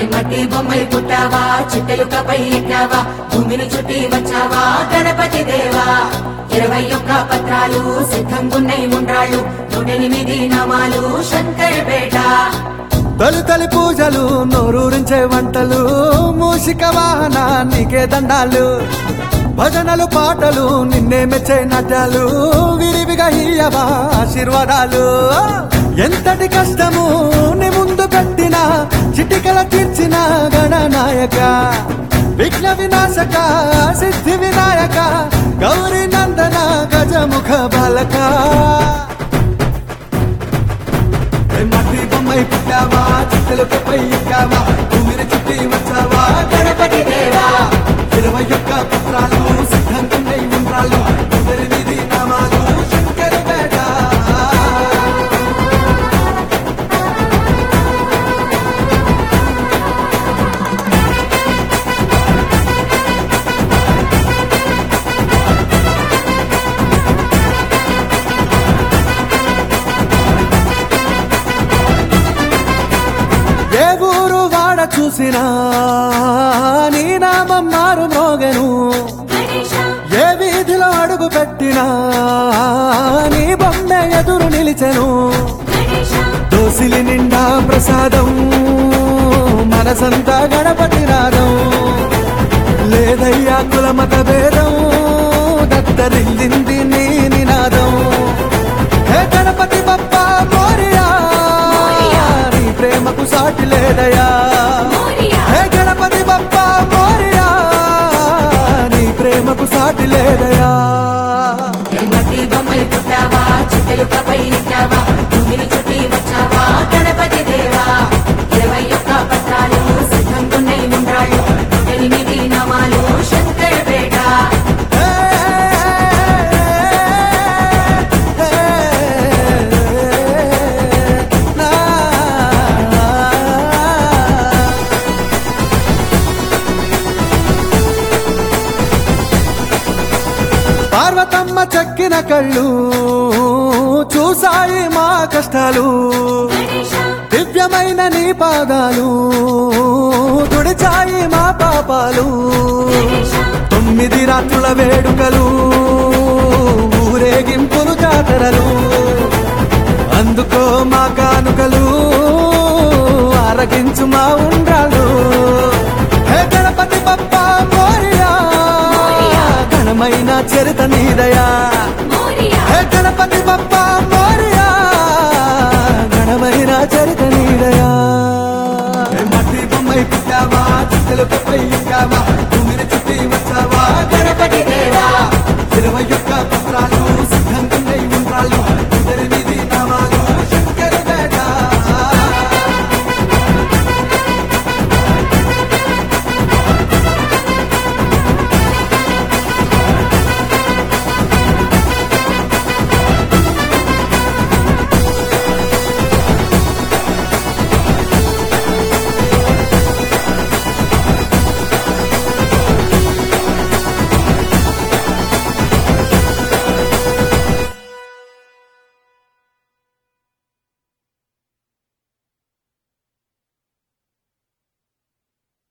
మట్టి బొమ్మై పుట్టావా చిట్టెలుకపై ఎక్కావా భూమిని చుట్టి వచ్చావా గణపతి దేవా ఇరవై ఒక్క పత్రాలు సిద్ధంగున్నై ఉండ్రాళ్ళు నూటెనిమిది నామాలు శంకరపేట తొలి తొలి పూజలు నోరూరించే వంటలు మూషిక వాహన నీకే దండాలు భజనలు పాటలు నిన్నే మెచ్చే నాట్యాలు విరివిగా ఇయ్యవా ఆశీర్వాదాలు ఎంతటి కష్టము నీ ముందు పెట్టిన చిటికల తీర్చిన గణనాయక విఘ్న వినాశక సిద్ధి వినాయక గౌరీ నందన గజముఖ బాలక మట్టి బొమ్మై పుట్టావా చిట్టెలపై ఎక్కావా భూమిని చుట్టి వచ్చావా గణపతి దేవా ఇరవై ఒక్క పత్రాలు సిద్ధంగా ఉండ్రాలు ఎనిమిది నామాలు శంకర పేట ఏ ఊరు వాడ చూసినా నీ నామం మారు మోగెను ఏ వీధిలో అడుగు పెట్టినా నీ బొమ్మె ఎదురు నిలిచెను దోసిలి నిండా ప్రసాదం మనసంతా గణపతి నాదం లేదయ్యా కుల మత భేదం దత్తరిల్లింది నీ నినాదం హే గణపతి బప్ప మోరియా నీ ప్రేమకు సాటి లేదయా హే గణపతి బప్ప మోరియా నీ ప్రేమకు సాటి లేదయా మట్టి బొమ్మై పుట్టావా చిట్టెలుకపై ఎక్కావా భూమిని చుట్టి వచ్చావా గణపతి దేవా ఇరవై ఒక్క పత్రాలు సిద్ధంగున్నై ఉండ్రాళ్ళు నూటెనిమిది నామాలు శంకరపేట హే, హే, నా. పార్వతమ్మ చెక్కిన కళ్ళు చూసాయి మా కష్టాలు దివ్యమైన నీ పాదాలు తుడిచాయి మా పాపాలు తొమ్మిది రాత్రుల వేడుకలు ఊరేగింపులు జాతరలు అందుకో మా కానుకలు ఆరగించు మా ఉండ్రాలు హే గణపతి బప్ప మోరియా ఘనమైన చరిత నీదయా హే గణపతి బప్ప మోరియా ఘనమైన చరిత నీదయా హే మట్టి బొమ్మై పుట్టావా చిట్టెలపై ఎక్కావా భూమిని చుట్టి వచ్చావా గణపతి దేవా ఇరవై ఒక్క